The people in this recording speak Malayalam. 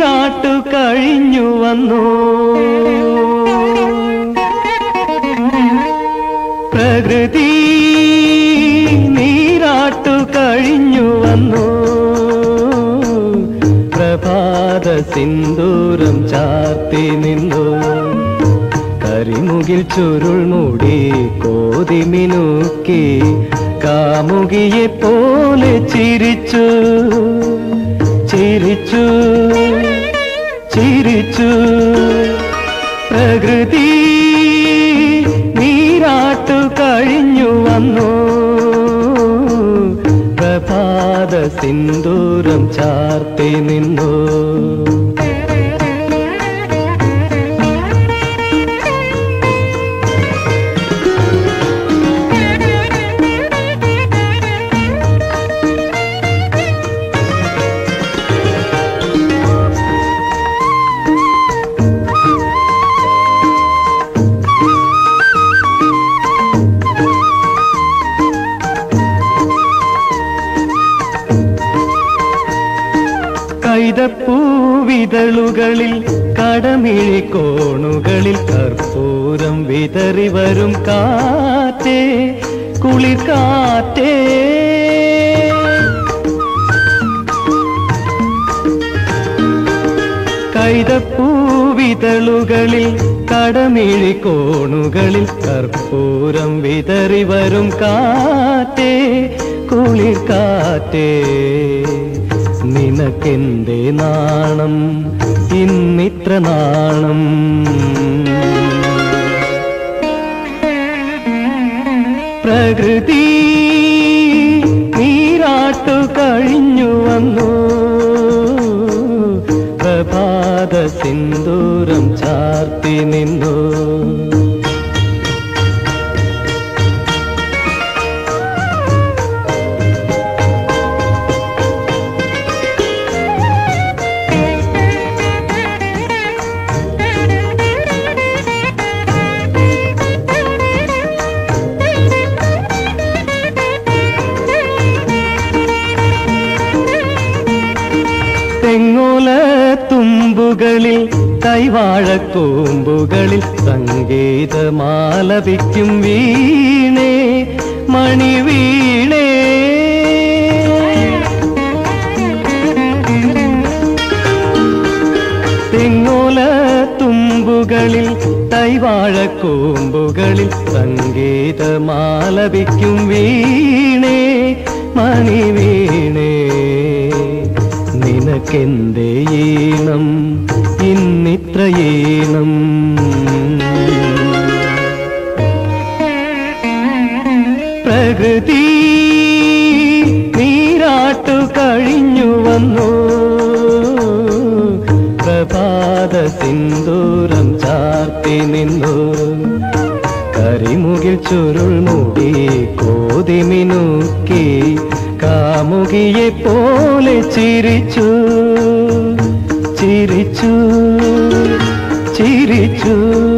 നീരാട്ടു കഴിഞ്ഞു വന്നു പ്രകൃതി നീരാട്ടു കഴിഞ്ഞു വന്നു പ്രഭാത സിന്ദൂരം ചാർത്തി നിന്നു കരിമുകിൽ ചുരുൾ മൂടി കോതി മിനുക്കി കാമുകിയെ പോലെ ചിരിച്ചു ചിരിച്ചു ചിരിച്ചു പ്രകൃതി നീരാട്ടു കഴിഞ്ഞു വന്നു പ്രഭാത സിന്ദൂരം ചാർത്തി നിന്നു കൈതപ്പൂവിതളുകളിൽ കടമിഴി കോണുകളിൽ കർപ്പൂരം വിതറി വരും കാറ്റേ കുളിർ കാറ്റേ കൈതപ്പൂവിതളുകളിൽ കടമിഴി കോണുകളിൽ കർപ്പൂരം വിതറി വരും കാറ്റേ കുളിർ കാറ്റേ നിനക്കെന്തേ നാണം ഇന്നിത്ര നാണം പ്രകൃതി നീരാട്ടു കഴിഞ്ഞു വന്നു പ്രഭാത സിന്ദൂരം ചാർത്തി നിന്നു തെങ്ങോല തുമ്പുകളിൽ കൈവാഴക്കൂമ്പുകളിൽ സംഗീതമാലപിക്കും വീണേ മണിവീണേ തെങ്ങോല തുമ്പുകളിൽ കൈവാഴക്കൂമ്പുകളിൽ സംഗീതമാലപിക്കും വീണേ മണിവീണേ നിനക്കെന്തേ ഈണം ഇന്നിത്ര ഈണം പ്രകൃതി നീരാട്ടു കഴിഞ്ഞു വന്നു പ്രഭാത സിന്ദൂരം ചാർത്തി നിന്നു കരിമുകിൽ ചുരുൾ മൂടി കോതി മിനുക്കി കാമുകിയെ പോലെ ചിരിച്ചു ചിരിച്ചു ചിരിച്ചു